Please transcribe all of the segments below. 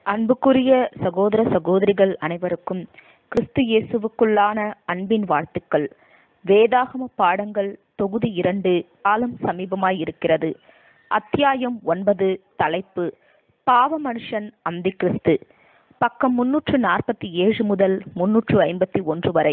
அன்புக்குரிய சகோதர சகோதரிகள் அனைவருக்கும் கிறிஸ்து இயேசுவுக்குள்ளான அன்பின் வாழ்த்துக்கள் வேதாகம பாடங்கள் தொகுதி இரண்டு காலம் சமீபமாய் இருக்கிறது அத்தியாயம் ஒன்பது தலைப்பு பாவ மனுஷன் அந்தி கிறிஸ்து பக்கம் முன்னூற்று நாற்பத்தி ஏழு முதல் முன்னூற்று ஐம்பத்தி ஒன்று வரை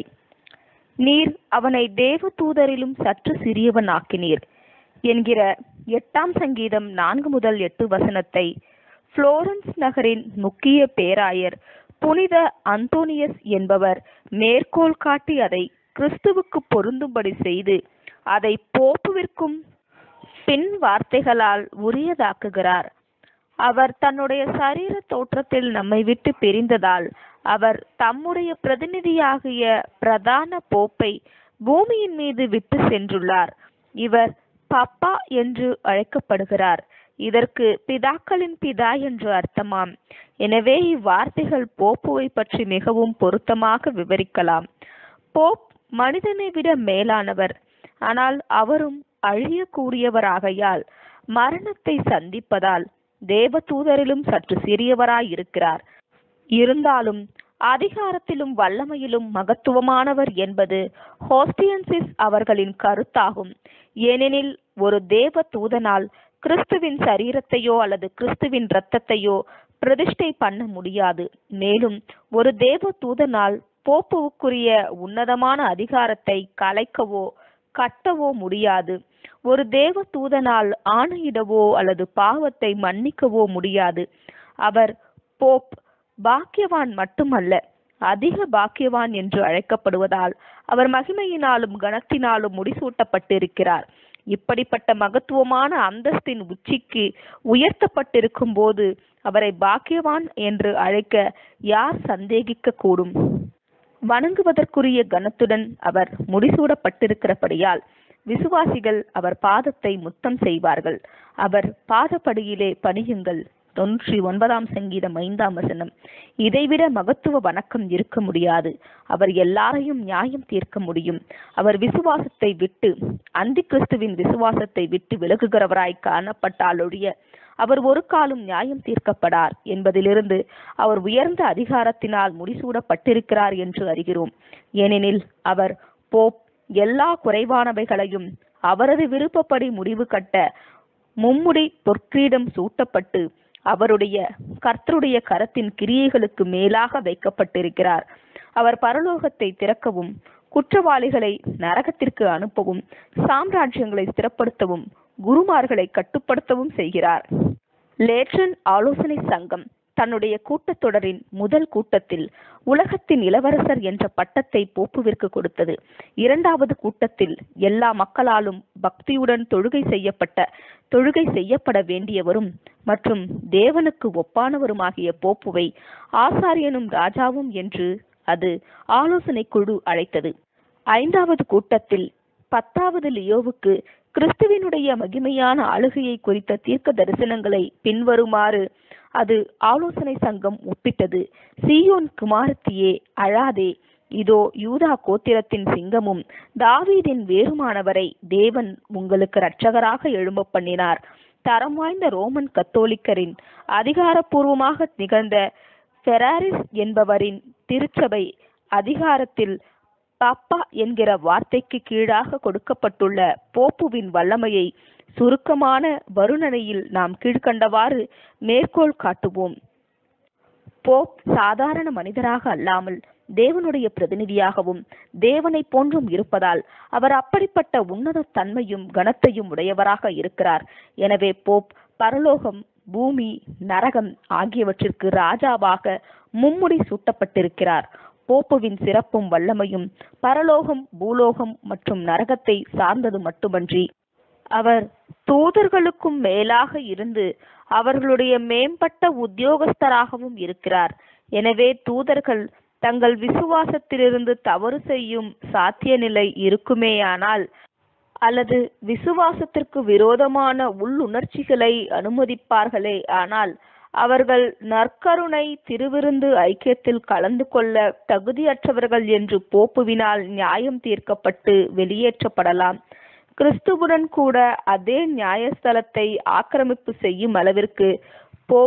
நீர் அவனை தேவ தூதரிலும் சற்று சிறியவன் ஆக்கினீர் என்கிற எட்டாம் சங்கீதம் நான்கு முதல் எட்டு வசனத்தை புளோரன்ஸ் நகரின் முக்கிய பேராயர் புனித அந்தோனியஸ் என்பவர் மேற்கோள் காட்டி அதை கிறிஸ்துவுக்கு பொருந்தும்படி செய்து அதை போப்புவிற்கும் பின் வார்த்தைகளால் உரியதாக்குகிறார் அவர் தன்னுடைய சரீர தோற்றத்தில் நம்மை விட்டு பிரிந்ததால் அவர் தம்முடைய பிரதிநிதியாகிய பிரதான போப்பை பூமியின் மீது விட்டு சென்றுள்ளார் இவர் பப்பா என்று அழைக்கப்படுகிறார் இதற்கு பிதாக்களின் பிதா என்று அர்த்தமாம் எனவே இவ்வார்த்தைகள் போப்புவை பற்றி மிகவும் பொருத்தமாக விவரிக்கலாம் போப் மனிதனை விட மேலானவர் ஆனால் அவரும் அழியக்கூடியவராகையால் மரணத்தை சந்திப்பதால் தேவ தூதரிலும் சற்று சிறியவராய் இருக்கிறார் இருந்தாலும் அதிகாரத்திலும் வல்லமையிலும் மகத்துவமானவர் என்பது ஹோஸ்டியன்சிஸ் அவர்களின் கருத்தாகும் ஏனெனில் ஒரு தேவ தூதனால் கிறிஸ்துவின் சரீரத்தையோ அல்லது கிறிஸ்துவின் இரத்தத்தையோ பிரதிஷ்டை பண்ண முடியாது மேலும் ஒரு தேவ தூதனால் போப்புவுக்குரிய உன்னதமான அதிகாரத்தை கலைக்கவோ கட்டவோ முடியாது ஒரு தேவ தூதனால் ஆணையிடவோ அல்லது பாவத்தை மன்னிக்கவோ முடியாது அவர் போப் பாக்கியவான் மட்டுமல்ல அதிக பாக்கியவான் என்று அழைக்கப்படுவதால் அவர் மகிமையினாலும் கனத்தினாலும் முடிசூட்டப்பட்டிருக்கிறார் இப்படிப்பட்ட மகத்துவமான அந்தஸ்தின் உச்சிக்கு உயர்த்தப்பட்டிருக்கும் போது அவரை பாக்கியவான் என்று அழைக்க யார் சந்தேகிக்க கூடும் வணங்குவதற்குரிய கனத்துடன் அவர் முடிசூடப்பட்டிருக்கிறபடியால் விசுவாசிகள் அவர் பாதத்தை முத்தம் செய்வார்கள் அவர் பாதப்படியிலே பணியுங்கள் தொன்னூற்றி ஒன்பதாம் சங்கீதம் ஐந்தாம் வசனம் இதைவிட மகத்துவ வணக்கம் இருக்க முடியாது அவர் எல்லாரையும் நியாயம் தீர்க்க முடியும் அவர் விசுவாசத்தை விட்டு அந்தி கிறிஸ்துவின் விசுவாசத்தை விட்டு விலகுகிறவராய் காணப்பட்டாலொழிய அவர் ஒரு காலம் நியாயம் தீர்க்கப்படார் என்பதிலிருந்து அவர் உயர்ந்த அதிகாரத்தினால் முடிசூடப்பட்டிருக்கிறார் என்று அறிகிறோம் ஏனெனில் அவர் போப் எல்லா குறைவானவைகளையும் அவரது விருப்பப்படி முடிவு கட்ட மும்முடி பொற்கிரீடம் சூட்டப்பட்டு அவருடைய கர்த்தருடைய கரத்தின் கிரியைகளுக்கு மேலாக வைக்கப்பட்டிருக்கிறார் அவர் பரலோகத்தை திறக்கவும் குற்றவாளிகளை நரகத்திற்கு அனுப்பவும் சாம்ராஜ்யங்களை ஸ்திரப்படுத்தவும் குருமார்களை கட்டுப்படுத்தவும் செய்கிறார் லேட்ரன் ஆலோசனை சங்கம் தன்னுடைய கூட்டத்தொடரின் முதல் கூட்டத்தில் உலகத்தின் இளவரசர் என்ற பட்டத்தை போப்புவிற்கு கொடுத்தது இரண்டாவது கூட்டத்தில் எல்லா மக்களாலும் பக்தியுடன் தொழுகை செய்யப்பட்ட தொழுகை செய்யப்பட வேண்டியவரும் மற்றும் தேவனுக்கு ஒப்பானவருமாகிய போப்புவை ஆசாரியனும் ராஜாவும் என்று அது ஆலோசனை குழு அழைத்தது ஐந்தாவது கூட்டத்தில் பத்தாவது லியோவுக்கு கிறிஸ்துவினுடைய மகிமையான ஆளுகையை குறித்த தீர்க்க தரிசனங்களை பின்வருமாறு அது ஆலோசனை சங்கம் ஒப்பிட்டது சீயோன் குமாரத்தியே அழாதே இதோ யூதா கோத்திரத்தின் சிங்கமும் தாவீதின் வேறுமானவரை தேவன் உங்களுக்கு இரட்சகராக எழும்ப பண்ணினார் தரம் வாய்ந்த ரோமன் கத்தோலிக்கரின் அதிகாரப்பூர்வமாக நிகழ்ந்த ஃபெராரிஸ் என்பவரின் திருச்சபை அதிகாரத்தில் பாப்பா என்கிற வார்த்தைக்கு கீழாக கொடுக்கப்பட்டுள்ள போப்புவின் வல்லமையை சுருக்கமான வருணனையில் நாம் கீழ்கண்டவாறு மேற்கோள் காட்டுவோம் போப் சாதாரண மனிதராக அல்லாமல் தேவனுடைய பிரதிநிதியாகவும் தேவனை போன்றும் இருப்பதால் அவர் அப்படிப்பட்ட உன்னத தன்மையும் கனத்தையும் உடையவராக இருக்கிறார் எனவே போப் பரலோகம் பூமி நரகம் ஆகியவற்றிற்கு ராஜாவாக மும்முடி சூட்டப்பட்டிருக்கிறார் போப்புவின் சிறப்பும் வல்லமையும் பரலோகம் பூலோகம் மற்றும் நரகத்தை சார்ந்தது மட்டுமன்றி அவர் தூதர்களுக்கும் மேலாக இருந்து அவர்களுடைய மேம்பட்ட உத்தியோகஸ்தராகவும் இருக்கிறார் எனவே தூதர்கள் தங்கள் விசுவாசத்திலிருந்து தவறு செய்யும் சாத்திய நிலை இருக்குமேயானால் அல்லது விசுவாசத்திற்கு விரோதமான உள்ளுணர்ச்சிகளை அனுமதிப்பார்களே ஆனால் அவர்கள் நற்கருணை திருவிருந்து ஐக்கியத்தில் கலந்து கொள்ள தகுதியற்றவர்கள் என்று போப்புவினால் நியாயம் தீர்க்கப்பட்டு வெளியேற்றப்படலாம் கிறிஸ்துவுடன் கூட அதே நியாயஸ்தலத்தை ஆக்கிரமிப்பு செய்யும் அளவிற்கு போப்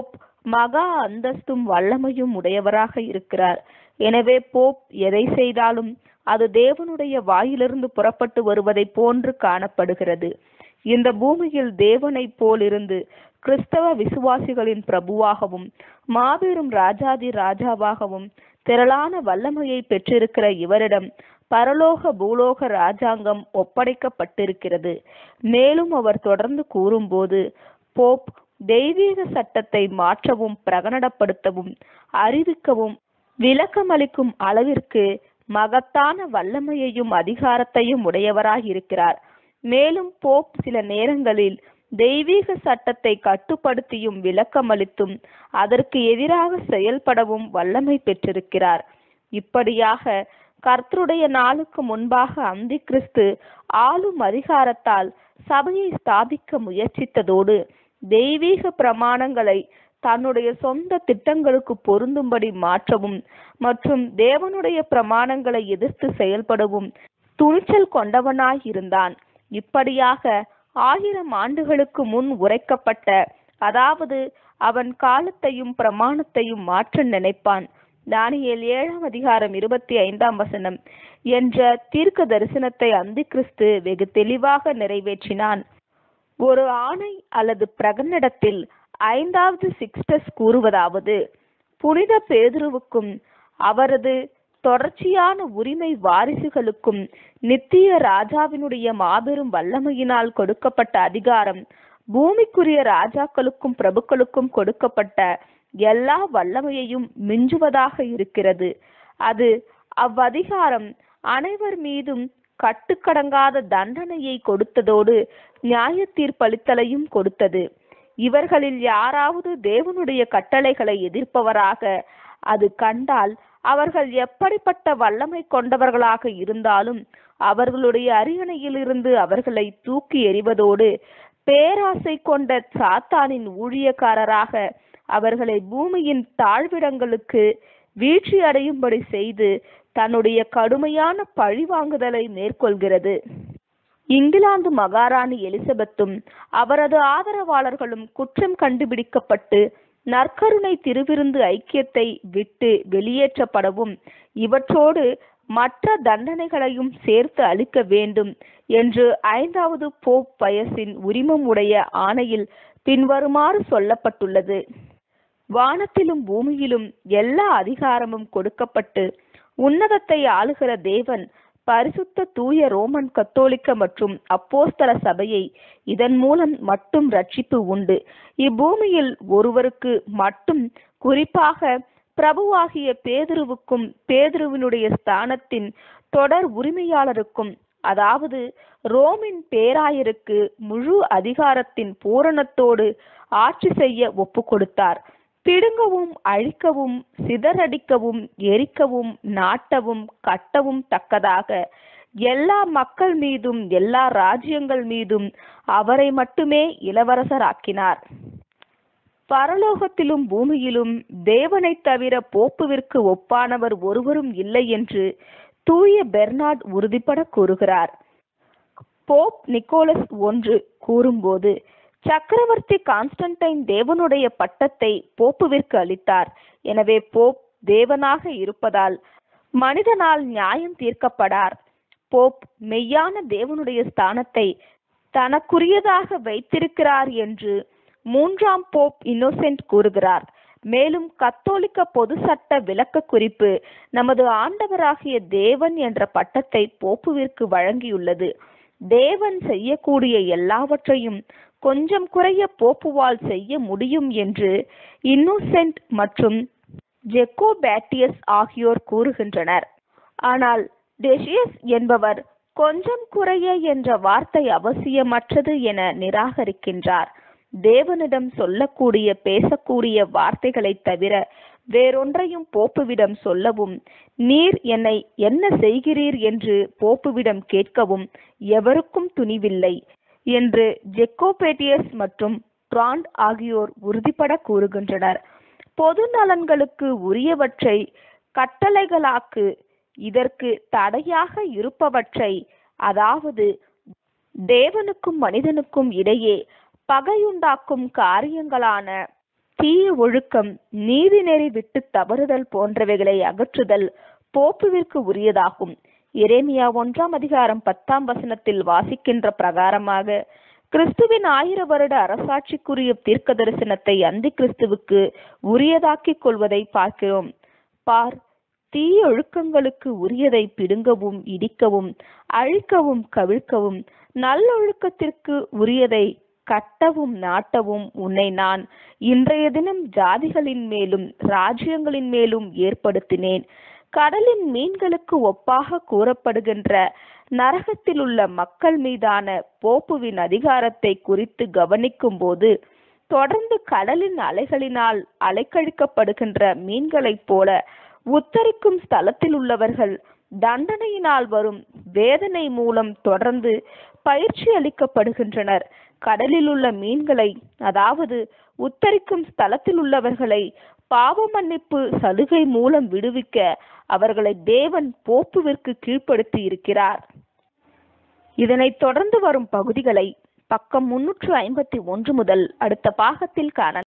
மகா அந்தஸ்தும் வல்லமையும் உடையவராக இருக்கிறார் எனவே போப் எதை செய்தாலும் அது தேவனுடைய வாயிலிருந்து புறப்பட்டு வருவதை போன்று காணப்படுகிறது இந்த பூமியில் தேவனைப் போலிருந்து கிறிஸ்தவ விசுவாசிகளின் பிரபுவாகவும் மாபெரும் ராஜாதி ராஜாவாகவும் திரளான வல்லமையை பெற்றிருக்கிற இவரிடம் பரலோக பூலோக ராஜாங்கம் ஒப்படைக்கப்பட்டிருக்கிறது மேலும் அவர் தொடர்ந்து கூறும்போது போப் தெய்வீக சட்டத்தை மாற்றவும் பிரகடனப்படுத்தவும் அறிவிக்கவும் விளக்கமளிக்கும் அளவிற்கு மகத்தான வல்லமையையும் அதிகாரத்தையும் உடையவராயிருக்கிறார் மேலும் போப் சில நேரங்களில் தெய்வீக சட்டத்தை கட்டுப்படுத்தியும் விளக்கமளித்தும் அதற்கு எதிராக செயல்படவும் வல்லமை பெற்றிருக்கிறார் இப்படியாக கர்த்தருடைய நாளுக்கு முன்பாக அந்தி கிறிஸ்து ஆளும் அதிகாரத்தால் சபையை ஸ்தாபிக்க முயற்சித்ததோடு தெய்வீக பிரமாணங்களை தன்னுடைய சொந்த திட்டங்களுக்கு பொருந்தும்படி மாற்றவும் மற்றும் தேவனுடைய பிரமாணங்களை எதிர்த்து செயல்படவும் துணிச்சல் கொண்டவனாய் இருந்தான் இப்படியாக ஆயிரம் ஆண்டுகளுக்கு முன் உரைக்கப்பட்ட அதாவது அவன் காலத்தையும் பிரமாணத்தையும் மாற்ற நினைப்பான் தானியேல் ஏழாம் அதிகாரம் இருபத்தி ஐந்தாம் வசனம் என்ற தீர்க்க தரிசனத்தை அந்தி கிறிஸ்து வெகு தெளிவாக நிறைவேற்றினான் ஒரு ஆணை அல்லது பிரகடனத்தில் ஐந்தாவது சிக்ஸ்டஸ் கூறுவதாவது புனித பேதுருவுக்கும் அவரது தொடர்ச்சியான உரிமை வாரிசுகளுக்கும் நித்திய ராஜாவினுடைய மாபெரும் வல்லமையினால் கொடுக்கப்பட்ட அதிகாரம் பூமிக்குரிய ராஜாக்களுக்கும் பிரபுக்களுக்கும் கொடுக்கப்பட்ட எல்லா வல்லமையையும் மிஞ்சுவதாக இருக்கிறது அது அவ்வதிகாரம் அனைவர் மீதும் கட்டுக்கடங்காத தண்டனையை கொடுத்ததோடு நியாய தீர்ப்பளித்தலையும் கொடுத்தது இவர்களில் யாராவது தேவனுடைய கட்டளைகளை எதிர்ப்பவராக அது கண்டால் அவர்கள் எப்படிப்பட்ட வல்லமை கொண்டவர்களாக இருந்தாலும் அவர்களுடைய அரியணையிலிருந்து அவர்களை தூக்கி எறிவதோடு பேராசை கொண்ட சாத்தானின் ஊழியக்காரராக அவர்களை பூமியின் தாழ்விடங்களுக்கு வீழ்ச்சி அடையும்படி செய்து தன்னுடைய கடுமையான பழிவாங்குதலை மேற்கொள்கிறது இங்கிலாந்து மகாராணி எலிசபெத்தும் அவரது ஆதரவாளர்களும் குற்றம் கண்டுபிடிக்கப்பட்டு நற்கருணை திருவிருந்து ஐக்கியத்தை விட்டு வெளியேற்றப்படவும் இவற்றோடு மற்ற தண்டனைகளையும் சேர்த்து அளிக்க வேண்டும் என்று ஐந்தாவது போப் பயசின் உரிமம் உடைய ஆணையில் பின்வருமாறு சொல்லப்பட்டுள்ளது வானத்திலும் பூமியிலும் எல்லா அதிகாரமும் கொடுக்கப்பட்டு உன்னதத்தை ஆளுகிற தேவன் பரிசுத்த தூய ரோமன் கத்தோலிக்க மற்றும் அப்போஸ்தல சபையை இதன் மூலம் மட்டும் ரட்சிப்பு உண்டு இப்பூமியில் ஒருவருக்கு மட்டும் குறிப்பாக பிரபுவாகிய பேதுருவுக்கும் பேதுருவினுடைய ஸ்தானத்தின் தொடர் உரிமையாளருக்கும் அதாவது ரோமின் பேராயருக்கு முழு அதிகாரத்தின் பூரணத்தோடு ஆட்சி செய்ய ஒப்பு கொடுத்தார் பிடுங்கவும் அழிக்கவும் சிதறடிக்கவும் எரிக்கவும் நாட்டவும் கட்டவும் தக்கதாக எல்லா மக்கள் மீதும் எல்லா ராஜ்யங்கள் மீதும் அவரை மட்டுமே இளவரசராக்கினார் பரலோகத்திலும் பூமியிலும் தேவனைத் தவிர போப்புவிற்கு ஒப்பானவர் ஒருவரும் இல்லை என்று தூய பெர்னார்ட் உறுதிபட கூறுகிறார் போப் நிக்கோலஸ் ஒன்று கூறும்போது சக்கரவர்த்தி கான்ஸ்டன்டைன் தேவனுடைய பட்டத்தை போப்புவிற்கு அளித்தார் எனவே போப் தேவனாக இருப்பதால் மனிதனால் நியாயம் தீர்க்கப்படார் போப் மெய்யான தேவனுடைய ஸ்தானத்தை தனக்குரியதாக வைத்திருக்கிறார் என்று மூன்றாம் போப் இன்னோசென்ட் கூறுகிறார் மேலும் கத்தோலிக்க பொது சட்ட விளக்க குறிப்பு நமது ஆண்டவராகிய தேவன் என்ற பட்டத்தை போப்புவிற்கு வழங்கியுள்ளது தேவன் செய்யக்கூடிய எல்லாவற்றையும் கொஞ்சம் குறைய போப்புவால் செய்ய முடியும் என்று இன்னோசென்ட் மற்றும் ஜெக்கோபேட்டியஸ் ஆகியோர் கூறுகின்றனர் ஆனால் டெசியஸ் என்பவர் கொஞ்சம் குறைய என்ற வார்த்தை அவசியமற்றது என நிராகரிக்கின்றார் தேவனிடம் சொல்லக்கூடிய பேசக்கூடிய வார்த்தைகளைத் தவிர வேறொன்றையும் போப்புவிடம் சொல்லவும் நீர் என்னை என்ன செய்கிறீர் என்று போப்புவிடம் கேட்கவும் எவருக்கும் துணிவில்லை என்று ஜெக்கோபேட்டியஸ் மற்றும் ட்ராண்ட் ஆகியோர் உறுதிபட கூறுகின்றனர் பொது நலன்களுக்கு உரியவற்றை கட்டளைகளாக்கு இதற்கு தடையாக இருப்பவற்றை அதாவது தேவனுக்கும் மனிதனுக்கும் இடையே பகையுண்டாக்கும் காரியங்களான தீய ஒழுக்கம் நீதிநெறி விட்டு தவறுதல் போன்றவைகளை அகற்றுதல் போப்புவிற்கு உரியதாகும் எரேமியா ஒன்றாம் அதிகாரம் பத்தாம் வசனத்தில் வாசிக்கின்ற பிரகாரமாக கிறிஸ்துவின் ஆயிர வருட அரசாட்சிக்குரிய தீர்க்க தரிசனத்தை அந்தி கிறிஸ்துவுக்கு உரியதாக்கிக் கொள்வதை பார்க்கிறோம் பார் தீய ஒழுக்கங்களுக்கு உரியதை பிடுங்கவும் இடிக்கவும் அழிக்கவும் கவிழ்க்கவும் நல்லொழுக்கத்திற்கு உரியதை கட்டவும் நாட்டவும் உன்னை நான் இன்றைய தினம் ஜாதிகளின் மேலும் ராஜ்யங்களின் மேலும் ஏற்படுத்தினேன் கடலின் மீன்களுக்கு ஒப்பாக கூறப்படுகின்ற நரகத்தில் உள்ள மக்கள் மீதான போப்புவின் அதிகாரத்தை குறித்து கவனிக்கும் போது தொடர்ந்து கடலின் அலைகளினால் அலைக்கழிக்கப்படுகின்ற மீன்களைப் போல உத்தரிக்கும் ஸ்தலத்தில் உள்ளவர்கள் தண்டனையினால் வரும் வேதனை மூலம் தொடர்ந்து பயிற்சி அளிக்கப்படுகின்றனர் கடலில் உள்ள மீன்களை அதாவது உத்தரிக்கும் ஸ்தலத்தில் உள்ளவர்களை பாவ மன்னிப்பு சலுகை மூலம் விடுவிக்க அவர்களை தேவன் போப்புவிற்கு கீழ்ப்படுத்தி இருக்கிறார் இதனைத் தொடர்ந்து வரும் பகுதிகளை பக்கம் முன்னூற்று ஐம்பத்தி ஒன்று முதல் அடுத்த பாகத்தில் காண